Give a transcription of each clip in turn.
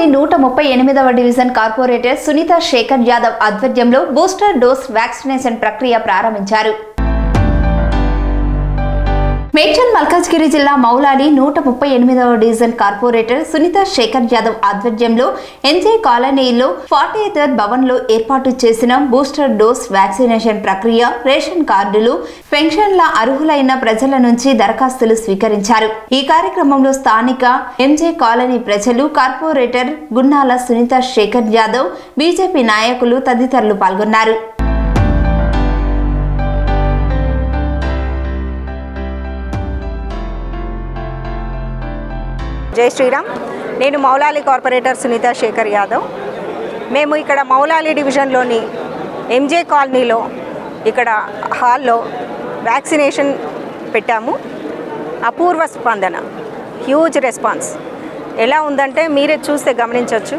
మౌలాలి నూట ముప్పై ఎనిమిదవ డివిజన్ కార్పొరేటర్ సునీత శేఖర్ యాదవ్ ఆధ్వర్యంలో బూస్టర్ డోస్ వ్యాక్సినేషన్ ప్రక్రియ ప్రారంభించారు మేడ్చల్ మల్కాజ్గిరి జిల్లా మౌలాలి నూట ముప్పై ఎనిమిదవ డివిజన్ కార్పొరేటర్ సునీత శేఖర్ యాదవ్ ఆధ్వర్యంలో ఎన్జే కాలనీలో ఫార్టీ థర్డ్ భవన్ లో ఏర్పాటు చేసిన బూస్టర్ డోస్ వ్యాక్సినేషన్ ప్రక్రియ రేషన్ కార్డులు పెన్షన్ల అర్హులైన ప్రజల నుంచి దరఖాస్తులు స్వీకరించారు ఈ కార్యక్రమంలో స్థానిక ఎంజే కాలనీ ప్రజలు కార్పొరేటర్ గున్నాల సునీత శేఖర్ యాదవ్ బీజేపీ నాయకులు తదితరులు పాల్గొన్నారు జై శ్రీరామ్ నేను మౌలాలి కార్పొరేటర్ సునీత శేఖర్ యాదవ్ మేము ఇక్కడ మౌలాలి డివిజన్లోని ఎంజే కాలనీలో ఇక్కడ హాల్లో వ్యాక్సినేషన్ పెట్టాము అపూర్వ స్పందన హ్యూజ్ రెస్పాన్స్ ఎలా ఉందంటే మీరే చూస్తే గమనించవచ్చు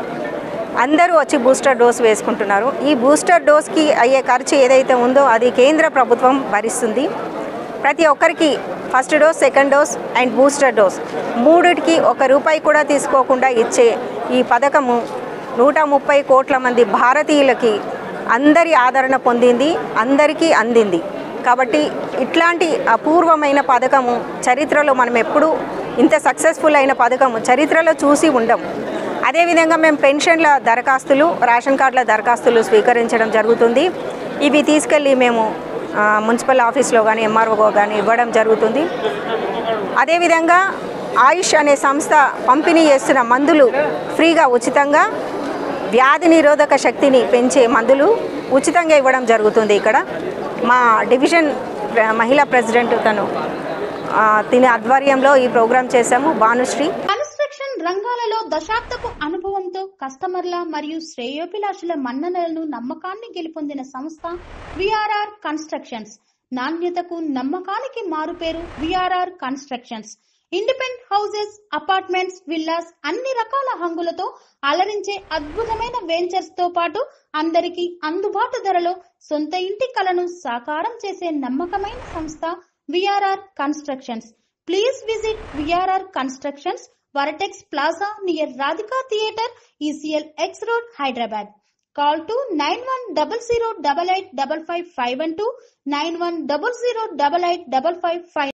అందరూ వచ్చి బూస్టర్ డోస్ వేసుకుంటున్నారు ఈ బూస్టర్ డోస్కి అయ్యే ఖర్చు ఏదైతే ఉందో అది కేంద్ర ప్రభుత్వం భరిస్తుంది ప్రతి ఒక్కరికి first dose second dose and booster dose మూడిటికి ఒక రూపాయి కూడా తీసుకోకుండా ఇచ్చే ఈ పథకము నూట ముప్పై కోట్ల మంది భారతీయులకి అందరి ఆదరణ పొందింది అందరికీ అందింది కాబట్టి ఇట్లాంటి అపూర్వమైన పథకము చరిత్రలో మనం ఎప్పుడూ ఇంత సక్సెస్ఫుల్ అయిన పథకము చరిత్రలో చూసి ఉండం అదేవిధంగా మేము పెన్షన్ల దరఖాస్తులు రేషన్ కార్డుల దరఖాస్తులు స్వీకరించడం జరుగుతుంది ఇవి తీసుకెళ్ళి మేము ఆ, మున్సిపల్ ఆఫీస్లో కానీ ఎంఆర్ఓ కానీ ఇవ్వడం జరుగుతుంది అదేవిధంగా ఆయుష్ అనే సంస్థ పంపిణీ చేస్తున్న మందులు ఫ్రీగా ఉచితంగా వ్యాధి నిరోధక శక్తిని పెంచే మందులు ఉచితంగా ఇవ్వడం జరుగుతుంది ఇక్కడ మా డివిజన్ ప్ర- మహిళా ప్రెసిడెంట్ తను ఆ, తిని ఆధ్వర్యంలో ఈ ప్రోగ్రాం చేశాము భానుశ్రీ కన్స్ట్రక్షన్ రంగాలలో దశాబ్దపు అనుభవంతో కస్టమర్ల మరియు శ్రేయోభిలాషుల మన్ననలను నమ్మకాన్ని గెలుపొందిన సంస్థ విఆర్ఆర్ కన్స్ట్రక్షన్స్ నాణ్యతకు నమ్మకానికి మారుపేరు VRR constructions independent houses apartments villas అన్ని రకాల హంగులతో అలరించే అద్భుతమైన వెంచర్స్ తో పాటు అందరికీ అందుబాటు ధరలో సొంత ఇంటి కలను సాకారం చేసే నమ్మకమైన సంస్థ VRR constructions please visit VRR constructions Vertex plaza near Radhika theatre ECL X road Hyderabad call to nine one double zero double eight double five five one two nine one double zero double eight double five five